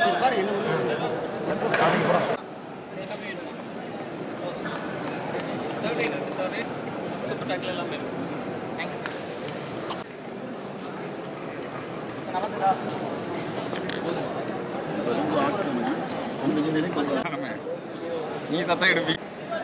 சரி பாரு என்ன பண்ணுறது சூப்பர் டேக்கில் எல்லாமே நீ தத்தா எடுப்பி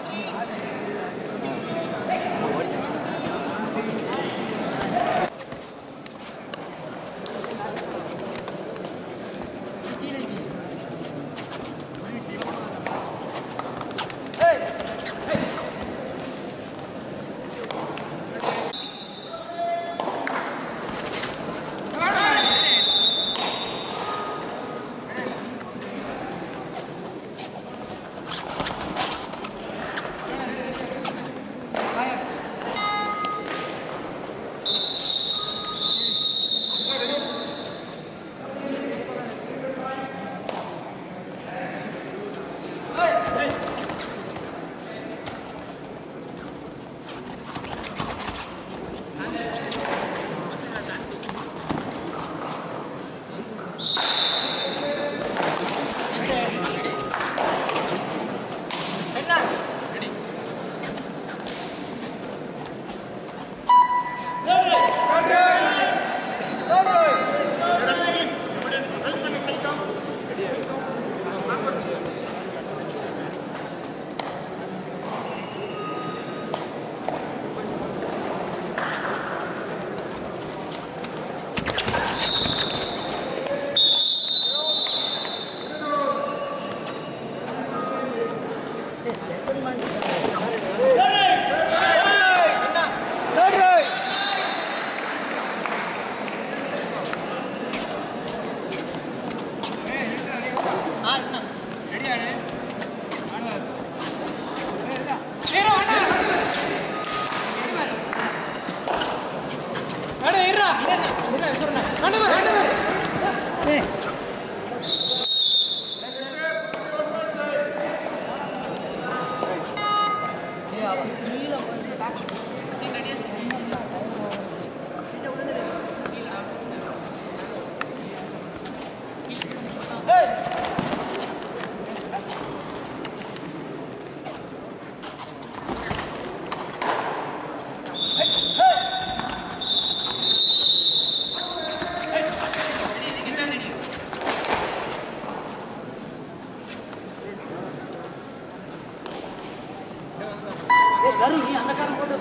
ஏய் கரு நீ அந்த காரம் போட்டு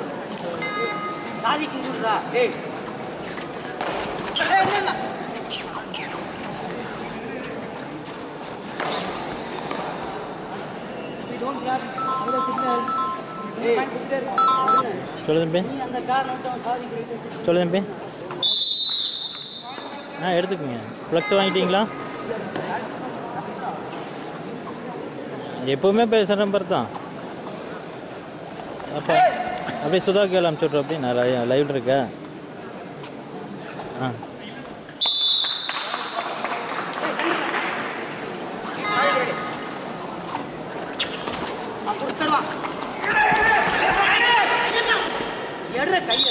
சாதிக்கு கூடுதா டேய் ஏய் இல்ல இல்ல We don't grab the signal. ஏய் சொல்லு தம்பி நீ அந்த கார் மட்டும் சாதிக்கு சொல்லு தம்பி ஆ எடுத்துக்கோங்க ஃப்ளக்ஸ் வாங்கிட்டீங்களா எப்போவுமே பேசுகிற நம்பர் தான் அப்போ அப்படியே சுதா கேள் அனுப்பிச்சி விட்ரு அப்படி நான் லை- லைவ்ல இருக்கேன் ஆ கொடுத்துருவா எடுற கையை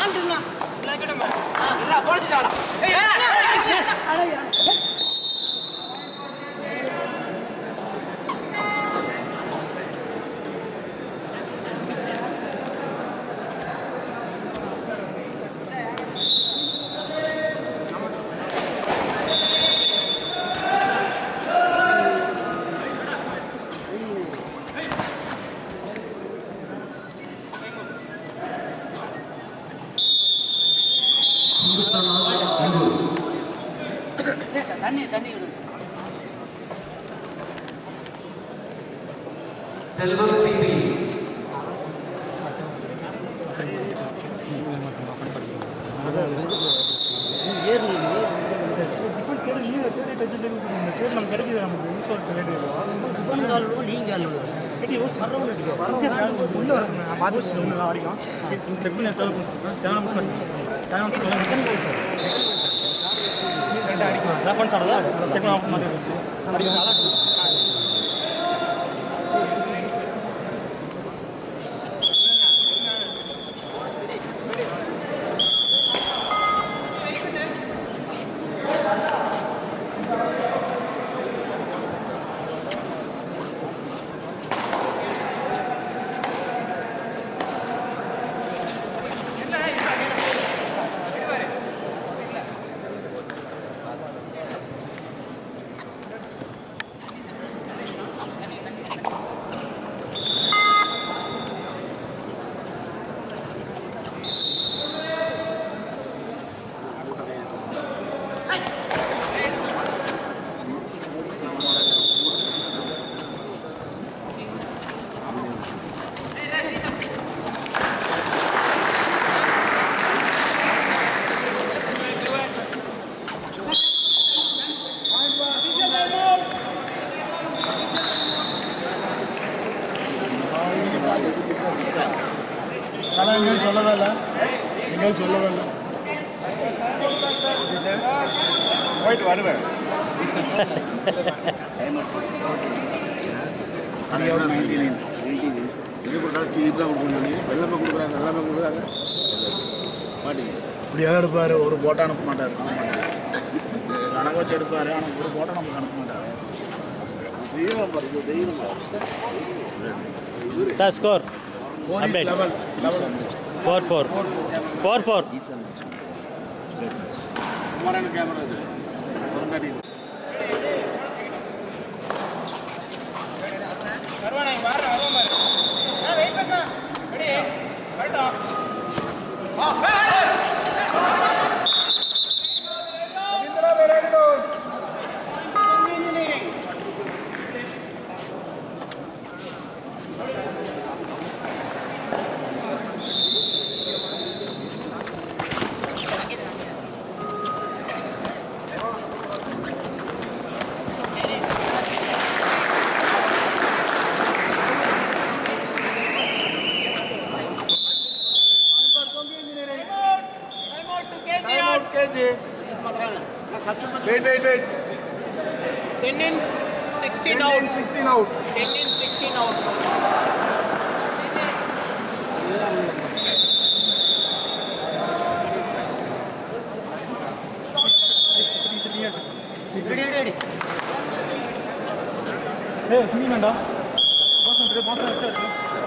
தண்ணி தண்ணி விடுங்க செல்வம் சிபி ஆனால் எங்கேயும் சொல்லவே இல்லை எங்கேயும் சொல்லவே இல்லை போயிட்டு வருவேன் எது கொடுத்தாலும் சீப் தான் கொடுக்கணும் வெள்ளமே கொடுக்குறாங்க எல்லாமே கொடுக்குறாங்க மாட்டீங்க இப்படியாக எடுப்பார் ஒரு போட்டோ அனுப்ப மாட்டார் கணக்கு வச்சு எடுப்பார் ஆனால் ஒரு போட்டோ நமக்கு அனுப்ப மாட்டார் தெய்வம் பாருங்க தெய்வம் sir score police Update. Level level four four four four குமாரான கேமரா இது சொன்னாடி Wait, wait, wait. 10 in 16 out. 16 out. 10 in 16 out. Ready ready ready ஏய் சினிமாண்டா பாஸ் வந்து பாஸ் வச்சு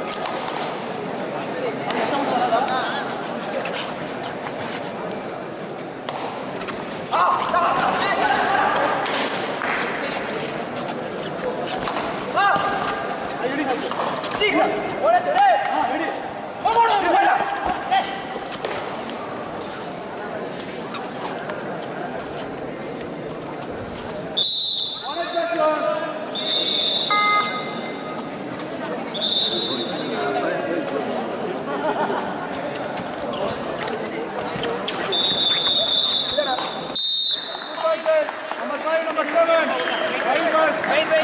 Number 5, number 7. Wild card. Wait, wait,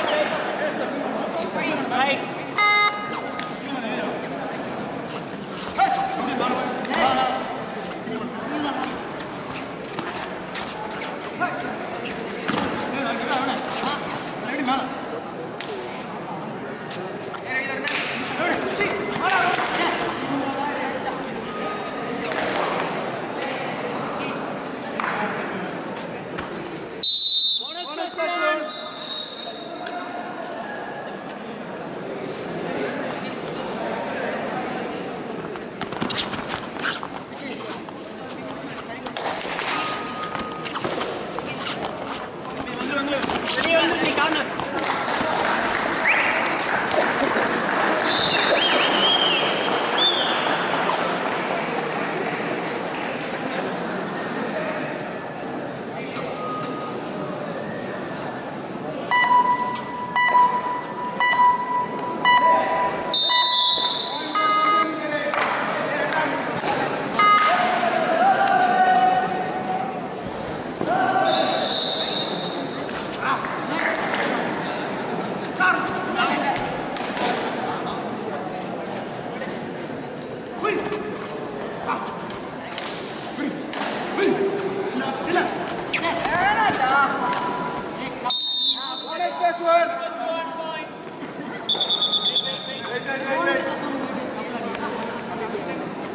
wait. Right.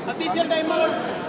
Satish, your timer.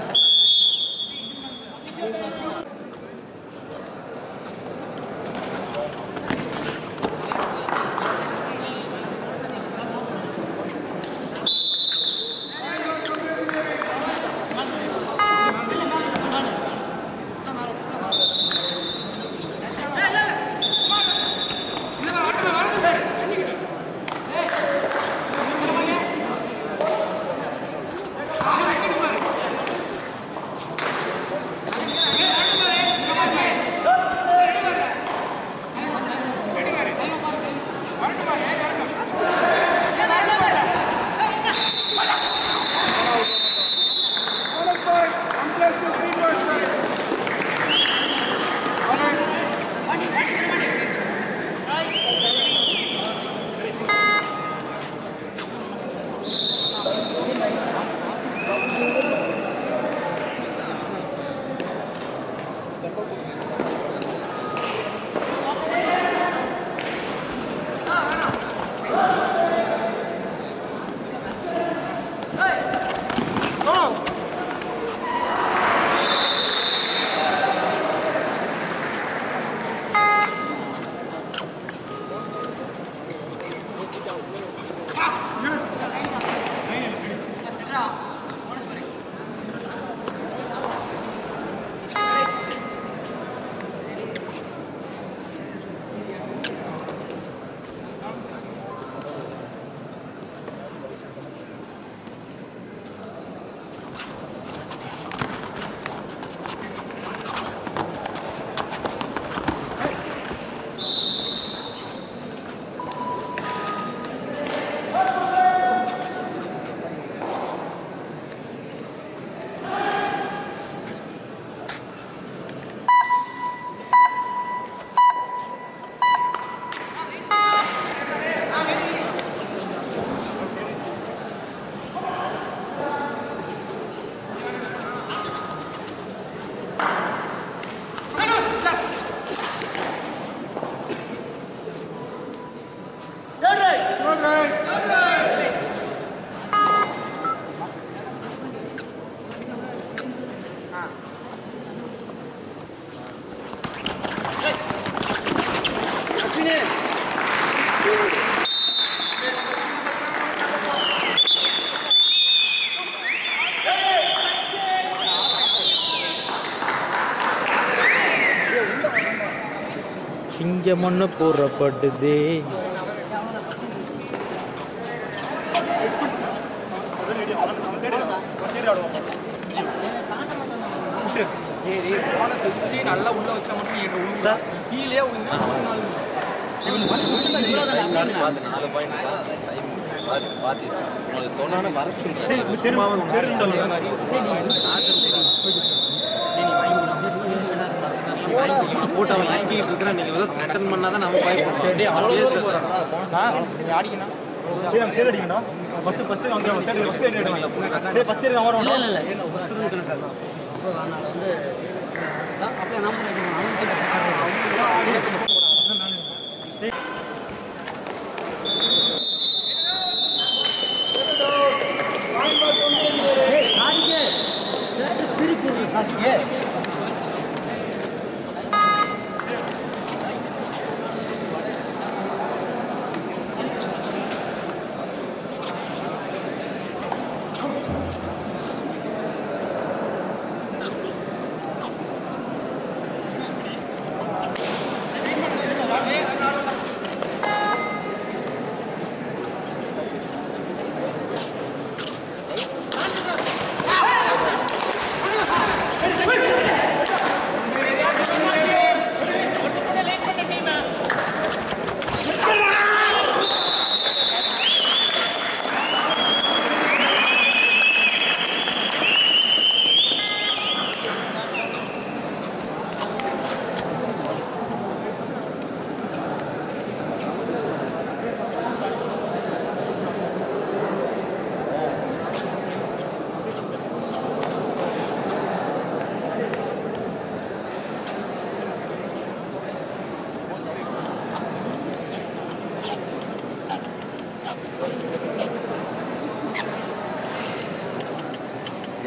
சிங்கம் ஒன்று போடுறப்படுதே சரி போனஸ் வச்சு நல்லா உள்ள வச்சா மட்டும் எங்க உள்ள சார். கீழே விழுந்தா பார்த்து நாலு பாயிண்ட் டைம் பார்த்து பார்த்து உங்களுக்கு தோணான வர சொல்றேன் சும்மாவே போட்டு அவன் வாங்கிக்கிட்டு இருக்கிறான் நீங்க ஏதோ ரிட்டர்ன் பண்ணாதான் நம்ம பாய் ஆடிக்கணும் இல்லை இல்லை இல்லை ஒரு ஸ்டூடெண்ட் கணக்காக அப்போ அதனால் வந்து அப்போ நம்பர் Hey,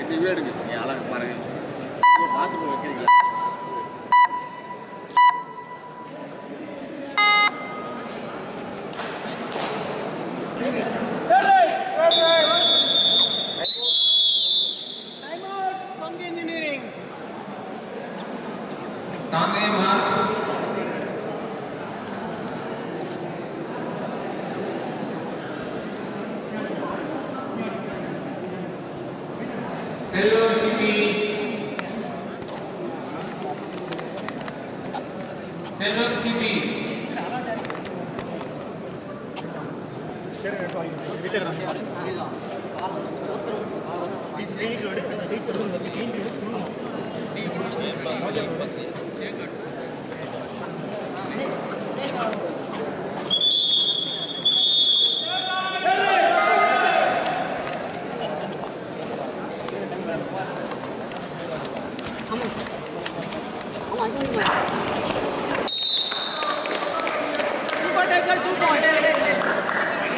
நீவே எடுங்க நீ அழகு பாருங்க நீங்க பார்த்து போய் வைக்கிறீங்களா Time out, Punk Engineering. Tane marks. Silver GP. Silver GP. Super Tiger, two points.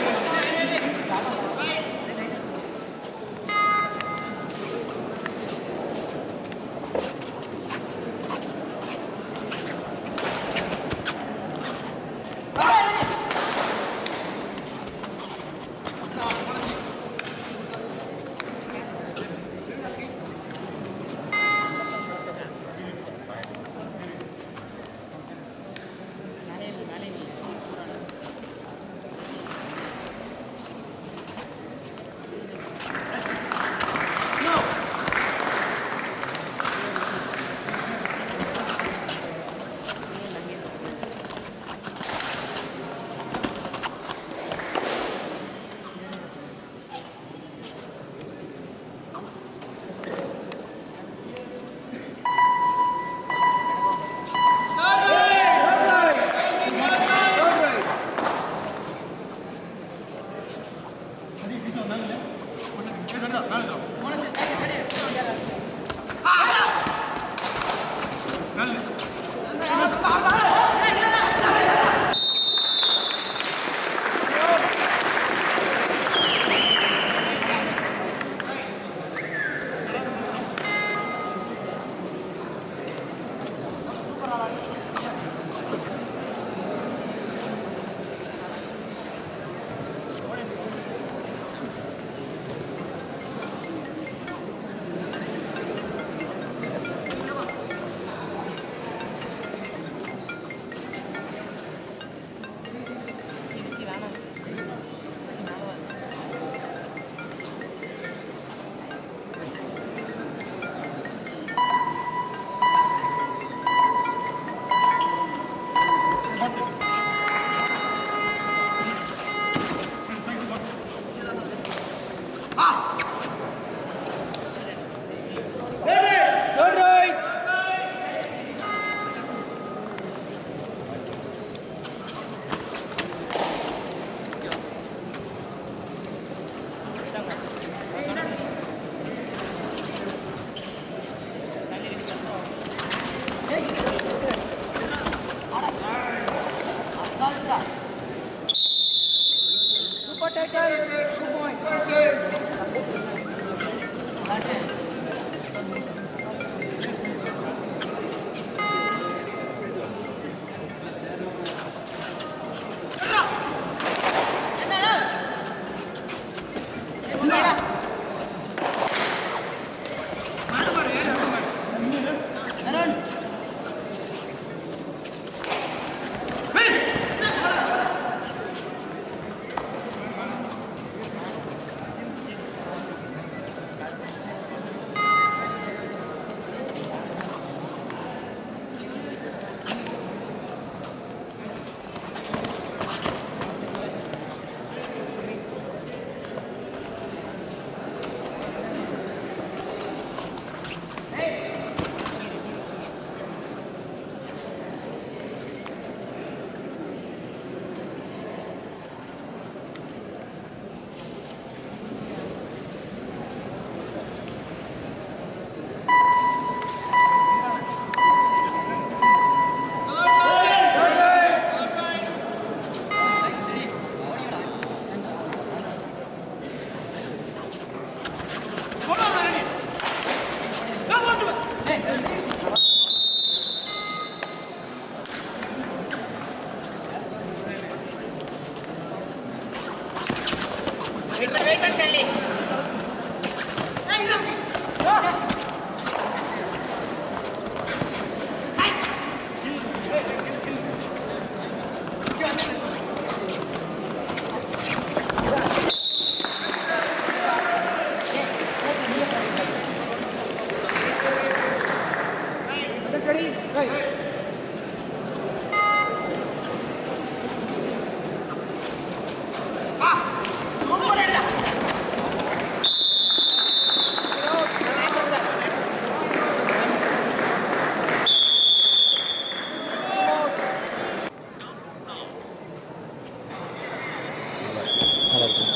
நல்லா இருக்குங்க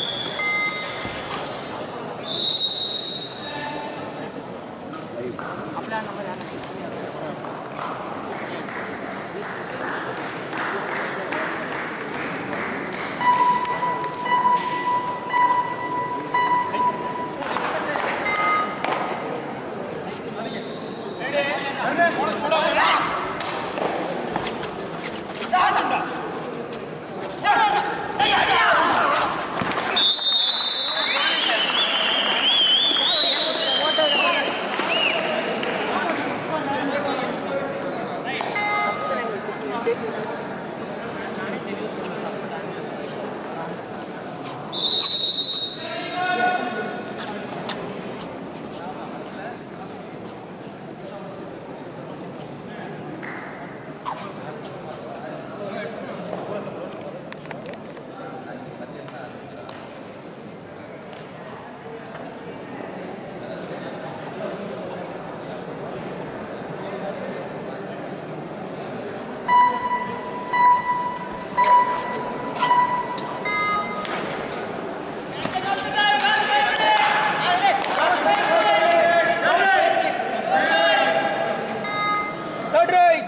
Third right.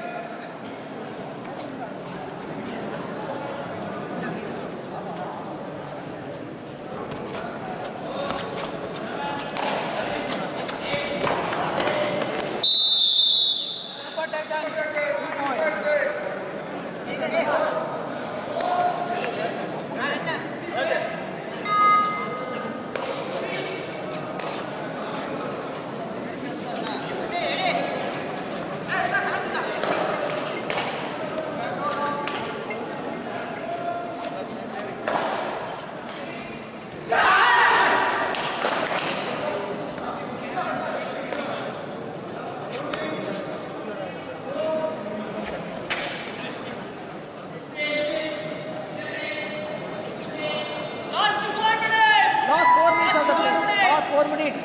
Super taken. Two points. Last four minutes of the play. Last four minutes.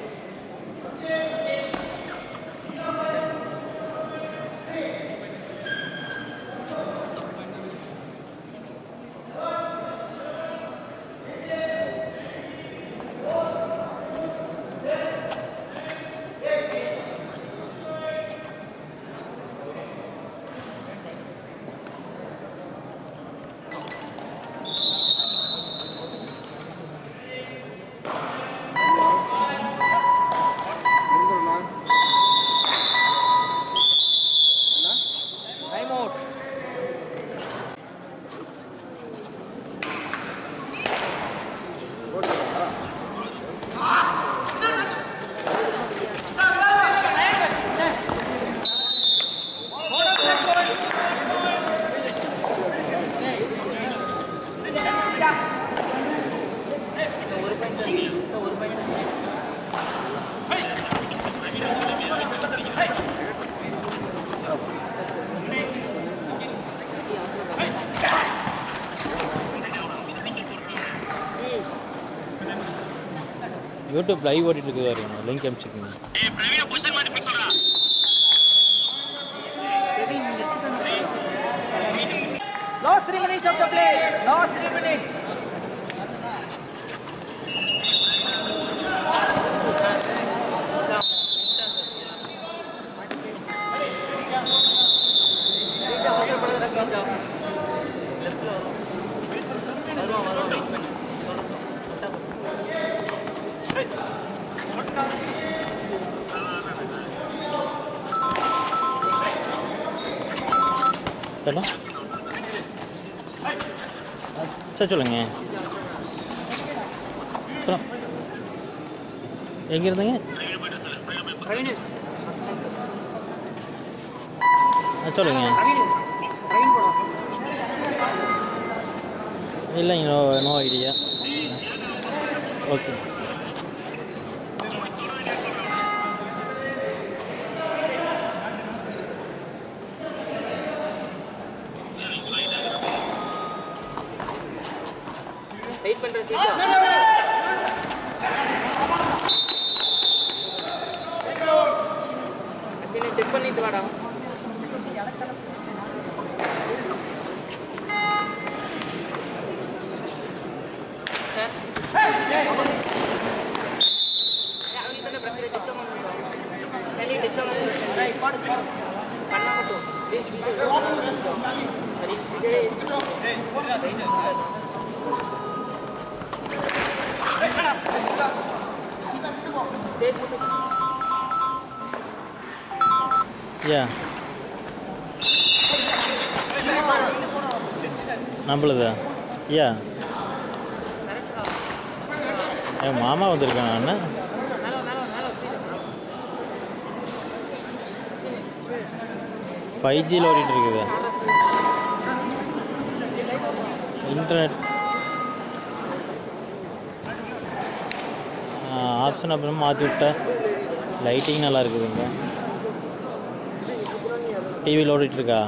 Time out. YouTube live ஓடிட்டு இருக்குது பாருங்க link அனுப்பிச்சிருக்கீங்க Last three minutes of the play. Last three minutes. Hello sir சொல்லுங்க அப்புறம் எங்கே இருந்தீங்க பிரவீன் ஆ, சொல்லுங்க பிரவீன் பிரவீன் போடும் இல்லைங்க no no idea okay wait பண்ணுற சீட்டா சரி செக் பண்ணிட்டு வாடா அவங்க தானே பிரச்சனை டிச்சம் பண்ணி டிச்சம் பண்ணி பாடு பாடு பண்ண மட்டும் சரி விஜய் யா நம்மளுதா யா என் மாமா வந்திருக்காங்க அண்ணன் ஃபைவ் ஜியில் ஓடிட்டு இருக்குது இன்டர்நெட் ஆப்ஷன் அப்புறம் மாற்றி விட்டேன் லைட்டிங் நல்லா இருக்குதுங்க டிவியில் ஓடிட்டு இருக்கா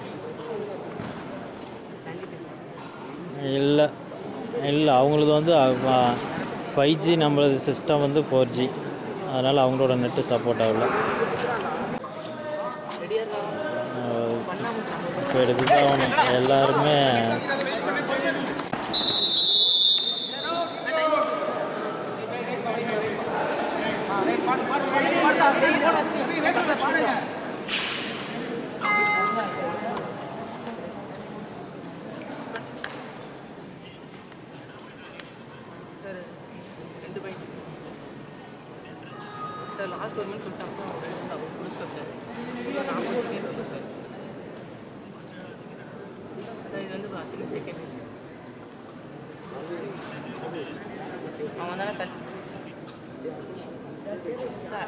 இல்லை இல்லை அவங்களது வந்து ஃபைவ் ஜி நம்மளது சிஸ்டம் வந்து ஃபோர் ஜி அதனால் அவங்களோட நெட்டு சப்போர்ட் ஆகல அஹ் இப்போ எடுத்து தான் ஆகணும் எல்லாருமே சார் லாஸ்ட் ஒரு மினிட் சொல்லிட்டு அப்புறம் முடிச்சிட்டோம் சார் நான் சொல்லிட்டு சார் சார் இது வந்து சின்ன செகண்ட் அவன் தானே கட் சார்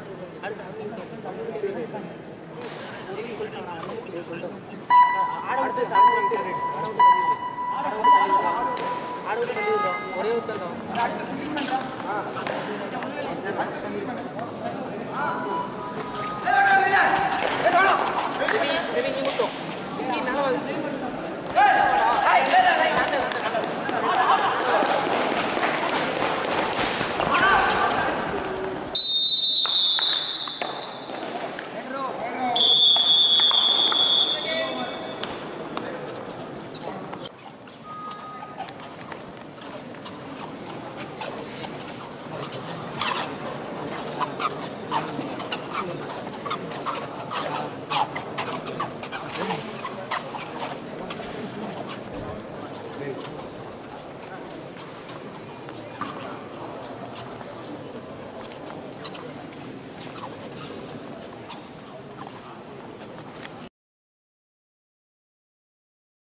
அடுத்து ஆடு சார் ஆடு ஒரே ஒருத்தர்